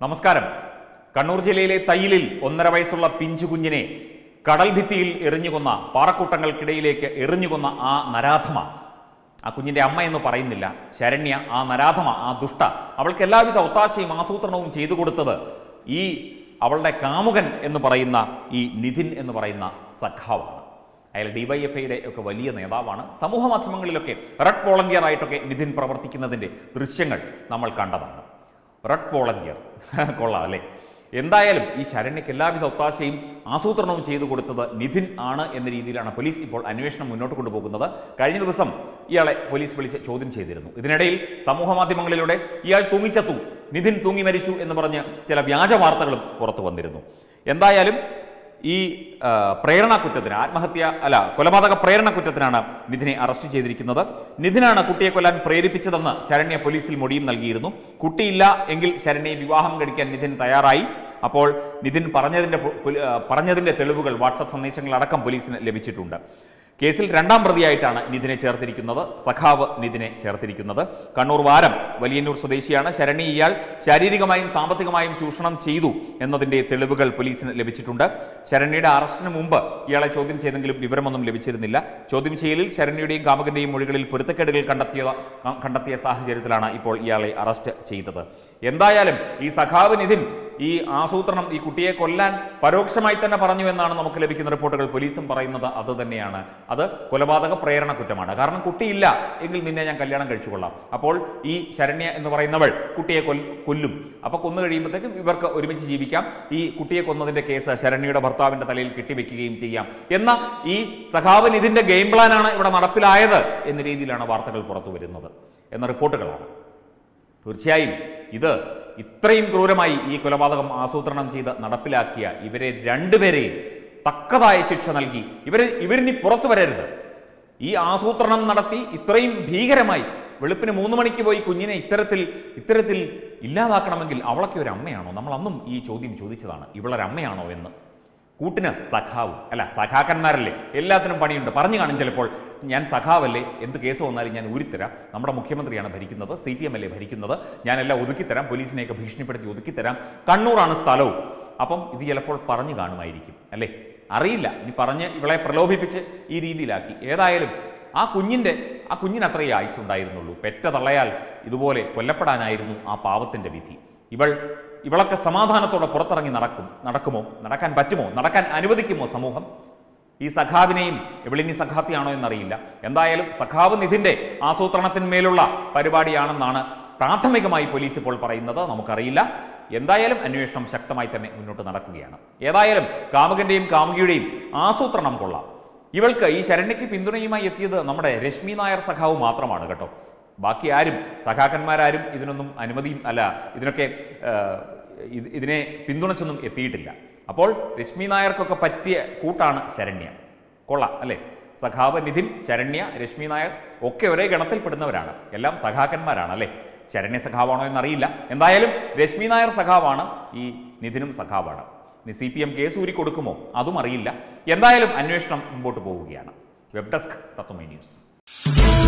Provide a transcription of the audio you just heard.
നമസ്കാരം കണ്ണൂർ ജില്ലയിലെ തയ്യിലിൽ ഒന്നര വയസ്സുള്ള പിഞ്ചു കുഞ്ഞിനെ കടൽ ഭിത്തിയിൽ എറിഞ്ഞുകൊന്ന പാറക്കൂട്ടങ്ങൾക്കിടയിലേക്ക് എറിഞ്ഞുകൊന്ന ആ നരാധമ ആ കുഞ്ഞിന്റെ അമ്മ എന്ന് പറയുന്നില്ല ശരണ്യ ആ നരാധമ ആ ദുഷ്ട അവൾക്ക് എല്ലാവിധ ഒത്താശയും ആസൂത്രണവും ചെയ്തു കൊടുത്തത് ഈ അവളുടെ കാമുകൻ എന്ന് പറയുന്ന ഈ നിധിൻ എന്ന് പറയുന്ന സഖാവാണ് അയാൾ ഡിവൈഎഫ്ഐയുടെ ഒക്കെ വലിയ നേതാവാണ് സമൂഹ മാധ്യമങ്ങളിലൊക്കെ റെഡ് വോളണ്ടിയർ ആയിട്ടൊക്കെ നിധിൻ പ്രവർത്തിക്കുന്നതിൻ്റെ ദൃശ്യങ്ങൾ നമ്മൾ കണ്ടതാണ് റെഡ് വോളണ്ടിയർ കൊള്ളാം അല്ലേ എന്തായാലും ഈ ശരണ്യക്ക് എല്ലാവിധ ഒത്താശയും ആസൂത്രണവും ചെയ്തു കൊടുത്തത് നിധിൻ ആണ് എന്ന രീതിയിലാണ് പോലീസ് ഇപ്പോൾ അന്വേഷണം മുന്നോട്ട് കൊണ്ടുപോകുന്നത് കഴിഞ്ഞ ദിവസം ഇയാളെ പോലീസ് വിളിച്ച് ചോദ്യം ചെയ്തിരുന്നു ഇതിനിടയിൽ സമൂഹ മാധ്യമങ്ങളിലൂടെ ഇയാൾ തൂങ്ങിച്ചത്തു നിധിൻ തൂങ്ങി മരിച്ചു എന്ന് പറഞ്ഞ് ചില വ്യാജ വാർത്തകളും പുറത്തു വന്നിരുന്നു എന്തായാലും ഈ ആ, പ്രേരണ കുറ്റത്തിന് ആത്മഹത്യ അല്ല കൊലപാതക പ്രേരണ കുറ്റത്തിനാണ് നിധിനെ അറസ്റ്റ് ചെയ്തിരിക്കുന്നത് നിധിനാണ് കുട്ടിയെ കൊല്ലാൻ പ്രേരിപ്പിച്ചതെന്ന് ശരണ്യ പോലീസിൽ മൊഴിയും നൽകിയിരുന്നു കുട്ടിയില്ല എങ്കിൽ ശരണ്യെ വിവാഹം കഴിക്കാൻ നിധിൻ തയ്യാറായി അപ്പോൾ നിധിൻ പറഞ്ഞതിന്റെ പൊ- പൊലി- ആ, പറഞ്ഞതിന്റെ തെളിവുകൾ വാട്സപ്പ് സന്ദേശങ്ങളടക്കം പോലീസിന് ലഭിച്ചിട്ടുണ്ട് കേസിൽ രണ്ടാം പ്രതിയായിട്ടാണ് നിതിനെ ചേർത്തിരിക്കുന്നത് സഖാവ് നിതിനെ ചേർത്തിരിക്കുന്നത് കണ്ണൂർ വാരം വലിയന്നൂർ സ്വദേശിയാണ് ശരണി ഇയാൾ ശാരീരികമായും സാമ്പത്തികമായും ചൂഷണം ചെയ്തു എന്നതിന്റെ തെളിവുകൾ പോലീസിന് ലഭിച്ചിട്ടുണ്ട് ശരണ്യയുടെ അറസ്റ്റിന് മുമ്പ് ഇയാളെ ചോദ്യം ചെയ്തെങ്കിലും വിവരമൊന്നും ലഭിച്ചിരുന്നില്ല ചോദ്യം ചെയ്യലിൽ ശരണ്യയുടെയും കാമുകന്റെയും മൊഴികളിൽ പൊരുത്തക്കേടുകൾ കണ്ടെത്തിയ കണ്ടെത്തിയ സാഹചര്യത്തിലാണ് ഇപ്പോൾ ഇയാളെ അറസ്റ്റ് ചെയ്തത് എന്തായാലും ഈ സഖാവ് നിതിൻ ഈ ആസൂത്രണം ഈ കുട്ടിയെ കൊല്ലാൻ പരോക്ഷമായി തന്നെ പറഞ്ഞു എന്നാണ് നമുക്ക് ലഭിക്കുന്ന റിപ്പോർട്ടുകൾ പോലീസും പറയുന്നത് അത് തന്നെയാണ് അത് കൊലപാതക പ്രേരണ കുറ്റമാണ് കാരണം കുട്ടിയില്ല എങ്കിൽ നിന്നെ ഞാൻ കല്യാണം കഴിച്ചുകൊള്ളാം അപ്പോൾ ഈ ശരണ്യ എന്ന് പറയുന്നവൾ കുട്ടിയെ കൊൽ കൊല്ലും അപ്പൊ കൊന്നു കഴിയുമ്പോഴത്തേക്കും ഇവർക്ക് ഒരുമിച്ച് ജീവിക്കാം ഈ കുട്ടിയെ കൊന്നതിന്റെ കേസ് ശരണ്യയുടെ ഭർത്താവിന്റെ തലയിൽ കെട്ടിവെക്കുകയും ചെയ്യാം എന്ന ഈ സഖാവൻ ഇതിന്റെ ഗെയിം പ്ലാനാണ് ഇവിടെ നടപ്പിലായത് എന്ന രീതിയിലാണ് വാർത്തകൾ പുറത്തു വരുന്നത് എന്ന റിപ്പോർട്ടുകളാണ് തീർച്ചയായും ഇത് ഇത്രയും ക്രൂരമായി ഈ കൊലപാതകം ആസൂത്രണം ചെയ്ത് നടപ്പിലാക്കിയ ഇവരെ രണ്ടുപേരെയും തക്കതായ ശിക്ഷ നൽകി ഇവരെ ഇവരിനി പുറത്തു വരരുത് ഈ ആസൂത്രണം നടത്തി ഇത്രയും ഭീകരമായി വെളുപ്പിന് മൂന്ന് മണിക്ക് പോയി കുഞ്ഞിനെ ഇത്തരത്തിൽ ഇത്തരത്തിൽ ഇല്ലാതാക്കണമെങ്കിൽ അവളൊക്കെ ഒരു അമ്മയാണോ നമ്മൾ അന്നും ഈ ചോദ്യം ചോദിച്ചതാണ് ഇവളൊരു അമ്മയാണോ എന്ന് കൂട്ടിന് സഖാവും അല്ല സഖാക്കന്മാരല്ലേ എല്ലാത്തിനും പണിയുണ്ട് പറഞ്ഞു കാണും ചിലപ്പോൾ ഞാൻ സഖാവല്ലേ എന്ത് കേസ് വന്നാലും ഞാൻ ഊരിത്തരാം നമ്മുടെ മുഖ്യമന്ത്രിയാണ് ഭരിക്കുന്നത് സി പി എം അല്ലേ ഭരിക്കുന്നത് ഞാനെല്ലാം ഒതുക്കിത്തരാം പോലീസിനെയൊക്കെ ഭീഷണിപ്പെടുത്തി ഒതുക്കിത്തരാം കണ്ണൂറാണ് സ്ഥലവും അപ്പം ഇത് ചിലപ്പോൾ പറഞ്ഞു കാണുമായിരിക്കും അല്ലേ അറിയില്ല ഇനി പറഞ്ഞ് ഇവളെ പ്രലോഭിപ്പിച്ച് ഈ രീതിയിലാക്കി ഏതായാലും ആ കുഞ്ഞിൻ്റെ ആ കുഞ്ഞിന് അത്രയേ ആയുസ് ഉണ്ടായിരുന്നുള്ളൂ പെറ്റ തള്ളയാൽ ഇതുപോലെ കൊല്ലപ്പെടാനായിരുന്നു ആ പാവത്തിൻ്റെ വിധി ഇവൾ ഇവളൊക്കെ സമാധാനത്തോടെ പുറത്തിറങ്ങി നടക്കും നടക്കുമോ നടക്കാൻ പറ്റുമോ നടക്കാൻ അനുവദിക്കുമോ സമൂഹം ഈ സഖാവിനെയും ഇവളിനി സഖാത്തിയാണോ എന്നറിയില്ല എന്തായാലും സഖാവ് നിധിന്റെ ആസൂത്രണത്തിന്മേലുള്ള പരിപാടിയാണെന്നാണ് പ്രാഥമികമായി പോലീസ് ഇപ്പോൾ പറയുന്നത് നമുക്കറിയില്ല എന്തായാലും അന്വേഷണം ശക്തമായി തന്നെ മുന്നോട്ട് നടക്കുകയാണ് ഏതായാലും കാമുകന്റെയും കാമുകിയുടെയും ആസൂത്രണം കൊള്ളാം ഇവൾക്ക് ഈ ശരണ്യയ്ക്ക് പിന്തുണയുമായി എത്തിയത് നമ്മുടെ രശ്മി നായർ സഖാവ് മാത്രമാണ് കേട്ടോ ബാക്കി ആരും സഖാക്കന്മാരാരും ഇതിനൊന്നും അനുമതിയും അല്ല ഇതിനൊക്കെ ആ, ഇത് ഇതിനെ പിന്തുണച്ചൊന്നും എത്തിയിട്ടില്ല അപ്പോൾ രശ്മി നായർക്കൊക്കെ പറ്റിയ കൂട്ടാണ് ശരണ്യ കൊള്ളാം അല്ലേ സഖാവ് നിധിൻ ശരണ്യ രശ്മി നായർ ഒക്കെ ഒരേ ഗണത്തിൽപ്പെടുന്നവരാണ് എല്ലാം സഖാക്കന്മാരാണ് അല്ലേ ശരണ്യ സഖാവാണോ എന്നറിയില്ല എന്തായാലും രശ്മി നായർ സഖാവാണ് ഈ നിധിനും സഖാവാണ് ഇനി സി പി എം കേസ് ഊരി കൊടുക്കുമോ അതും അറിയില്ല എന്തായാലും അന്വേഷണം മുമ്പോട്ട് പോവുകയാണ് വെബ് ഡെസ്ക് തത്വമേ ന്യൂസ്